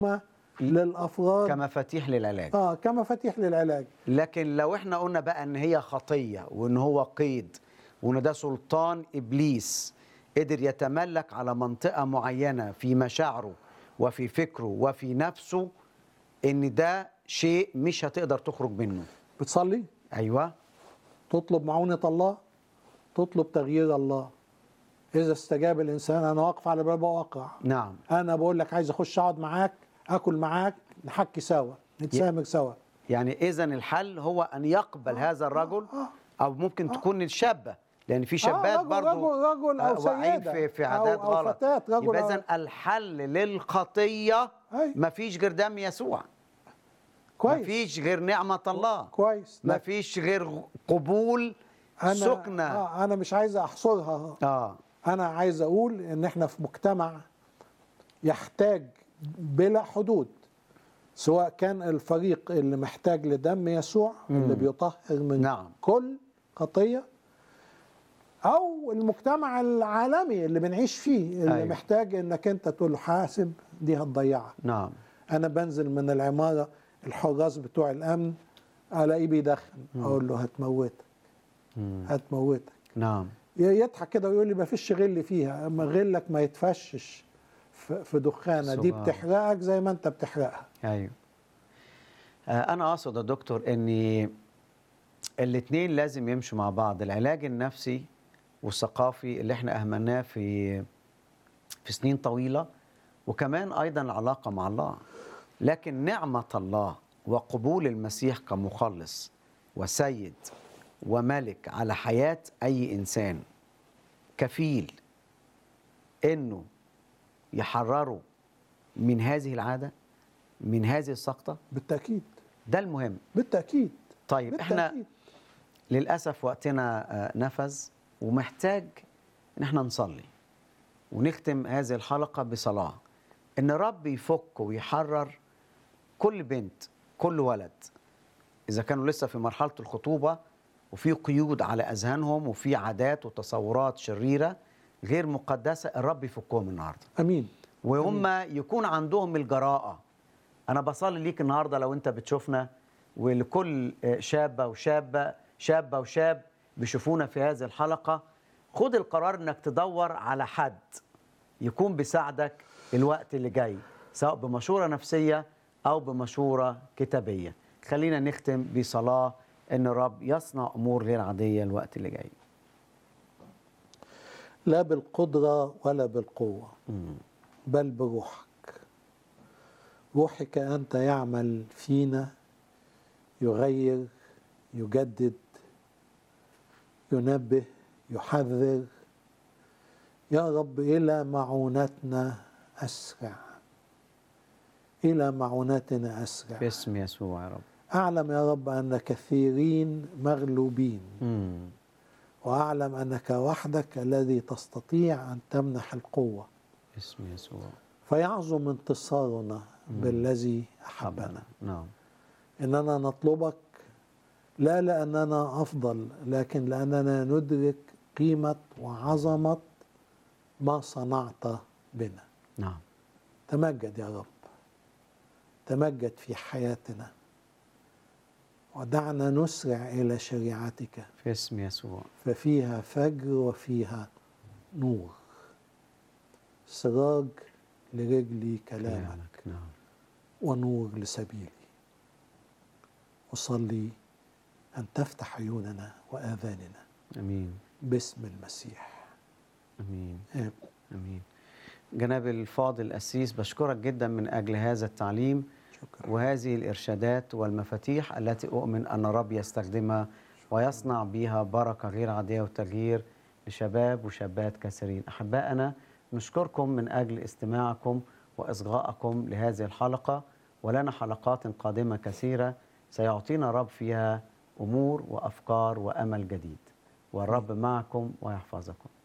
للافراد كمفاتيح للعلاج اه كمفاتيح للعلاج لكن لو احنا قلنا بقى ان هي خطيه وان هو قيد وان ده سلطان ابليس قدر يتملك على منطقه معينه في مشاعره وفي فكره وفي نفسه ان ده شيء مش هتقدر تخرج منه بتصلي ايوه تطلب معونة الله تطلب تغيير الله إذا استجاب الإنسان أنا واقف على باب وأقع نعم أنا بقول لك عايز أخش أقعد معاك أكل معاك نحكي سوا نتسامر سوا يعني اذا الحل هو ان يقبل هذا الرجل آه. او ممكن تكون الشابه لان في شابات رجل- برضو رجل- رجل أو آه، واقعين سيدة في في أو- عادات أو غلط فتاة، رجل يبقى أو- اذا الحل للخطيه أي. مفيش غير دم يسوع كويس مفيش غير نعمه الله كويس لا، مفيش غير قبول أنا سكنه آه أنا مش عايز أحصرها اه أنا عايز أقول إن إحنا في مجتمع يحتاج بلا حدود سواء كان الفريق اللي محتاج لدم يسوع اللي بيطهر من نعم. كل خطية أو المجتمع العالمي اللي بنعيش فيه اللي أيوة. أيوة. محتاج إنك أنت تقول له حاسب دي هتضيعك نعم أنا بنزل من العمارة الحراس بتوع الأمن ألاقيه بيدخن أقول له هتموتك مم. هتموتك نعم يضحك كده ويقول لي ما فيش غل فيها اما غلك ما يتفشش في في دخانه دي سبحان. بتحرقك زي ما انت بتحرقها ايوه آه، انا اقصد يا دكتور ان الاثنين لازم يمشوا مع بعض العلاج النفسي والثقافي اللي احنا اهملناه في في سنين طويله وكمان ايضا العلاقه مع الله لكن نعمه الله وقبول المسيح كمخلص وسيد وملك على حياه اي انسان كفيل انه يحرره من هذه العاده من هذه السقطه بالتاكيد ده المهم بالتاكيد طيب احنا بالتأكيد. للاسف وقتنا آه، نفذ ومحتاج ان احنا نصلي ونختم هذه الحلقه بصلاه ان رب يفك ويحرر كل بنت كل ولد اذا كانوا لسه في مرحله الخطوبه وفي قيود على اذهانهم وفي عادات وتصورات شريره غير مقدسه الرب يفكهم النهارده امين وهم يكون عندهم الجراءة أنا بصلي ليك النهاردة لو أنت بتشوفنا ولكل شابة وشابة شابة وشاب بيشوفونا في هذه الحلقة خد القرار أنك تدور على حد يكون بيساعدك الوقت اللي جاي سواء بمشورة نفسية أو بمشورة كتابية خلينا نختم بصلاة أن الرب يصنع أمور غير عادية الوقت اللي جاي لا بالقدره ولا بالقوه مم. بل بروحك روحك انت يعمل فينا يغير يجدد ينبه يحذر يا رب الى معونتنا اسرع الى معونتنا اسرع باسم يسوع يا رب اعلم يا رب ان كثيرين مغلوبين مم. واعلم انك وحدك الذي تستطيع ان تمنح القوه باسم يسوع فيعظم انتصارنا بالذي احبنا حبنا نعم اننا نطلبك لا لاننا افضل لكن لاننا ندرك قيمه وعظمه ما صنعت بنا نعم تمجد يا رب تمجد في حياتنا ودعنا نسرع الى شريعتك في اسم يسوع ففيها فجر وفيها نور سراج لرجلي كلامك كلامك نعم ونور لسبيلي أصلي أن تفتح عيوننا وآذاننا امين باسم المسيح امين آمين. امين جناب الفاضل الأسيس بشكرك جدا من أجل هذا التعليم شكرا وهذه الإرشادات والمفاتيح التي أؤمن أن الرب يستخدمها ويصنع بها بركة غير عادية وتغيير لشباب وشابات كثيرين أحبائنا نشكركم من أجل استماعكم وإصغائكم لهذه الحلقة ولنا حلقات قادمة كثيرة سيعطينا الرب فيها أمور وأفكار وأمل جديد والرب معكم ويحفظكم